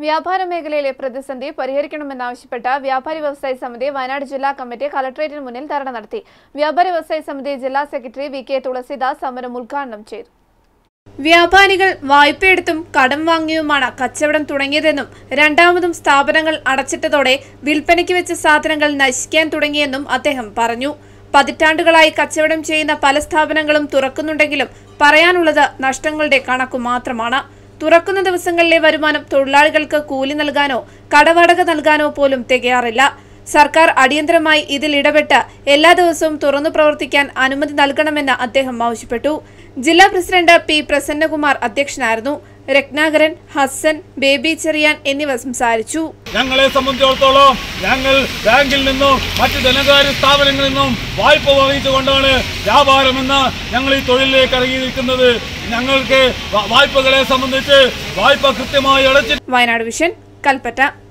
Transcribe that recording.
വ്യാപാര മേഖലയിലെ പ്രതിസന്ധി പരിഹരിക്കണമെന്നാവശ്യപ്പെട്ട് വ്യാപാരി വ്യവസായ സമിതി വയനാട് ജില്ലാ കമ്മിറ്റി കളക്ടറേറ്റിന് മുന്നിൽ ധർണ നടത്തി വ്യാപാരി വ്യവസായ സമിതി ജില്ലാ സെക്രട്ടറി വി കെ തുളസിദാസ് സമരം ഉദ്ഘാടനം ചെയ്തു വ്യാപാരികൾ വായ്പയെടുത്തും കടം വാങ്ങിയുമാണ് കച്ചവടം തുടങ്ങിയതെന്നും രണ്ടാമതും സ്ഥാപനങ്ങൾ അടച്ചിട്ടതോടെ വിൽപ്പനയ്ക്ക് വെച്ച സാധനങ്ങൾ നശിക്കാൻ തുടങ്ങിയെന്നും അദ്ദേഹം പറഞ്ഞു പതിറ്റാണ്ടുകളായി കച്ചവടം ചെയ്യുന്ന പല സ്ഥാപനങ്ങളും തുറക്കുന്നുണ്ടെങ്കിലും പറയാനുള്ളത് നഷ്ടങ്ങളുടെ കണക്കു മാത്രമാണ് തുറക്കുന്ന ദിവസങ്ങളിലെ വരുമാനം തൊഴിലാളികൾക്ക് കൂലി നൽകാനോ കടവാടക നൽകാനോ പോലും തികയാറില്ല സർക്കാർ അടിയന്തരമായി ഇതിൽ ഇടപെട്ട് എല്ലാ ദിവസവും തുറന്നു പ്രവർത്തിക്കാൻ അനുമതി നൽകണമെന്ന് അദ്ദേഹം ആവശ്യപ്പെട്ടു ജില്ലാ പ്രസിഡന്റ് പി പ്രസന്നകുമാർ അധ്യക്ഷനായിരുന്നു രത്നാകരൻ ഹസൻ ബേബി ചെറിയാൻ എന്നിവർ സംസാരിച്ചു ഞങ്ങളെ സംബന്ധിച്ചിടത്തോളം ഞങ്ങൾ ബാങ്കിൽ നിന്നും മറ്റ് ധനകാര്യ സ്ഥാപനങ്ങളിൽ നിന്നും വായ്പ വാങ്ങിച്ചുകൊണ്ടാണ് വ്യാപാരമെന്ന ഞങ്ങൾ ഈ തൊഴിലിലേക്ക് ഇറങ്ങി നിൽക്കുന്നത് ഞങ്ങൾക്ക് വ- വായ്പകളെ സംബന്ധിച്ച് വായ്പ കൃത്യമായി അടച്ചിട്ട് വയനാട് വിഷൻ കൽപ്പറ്റ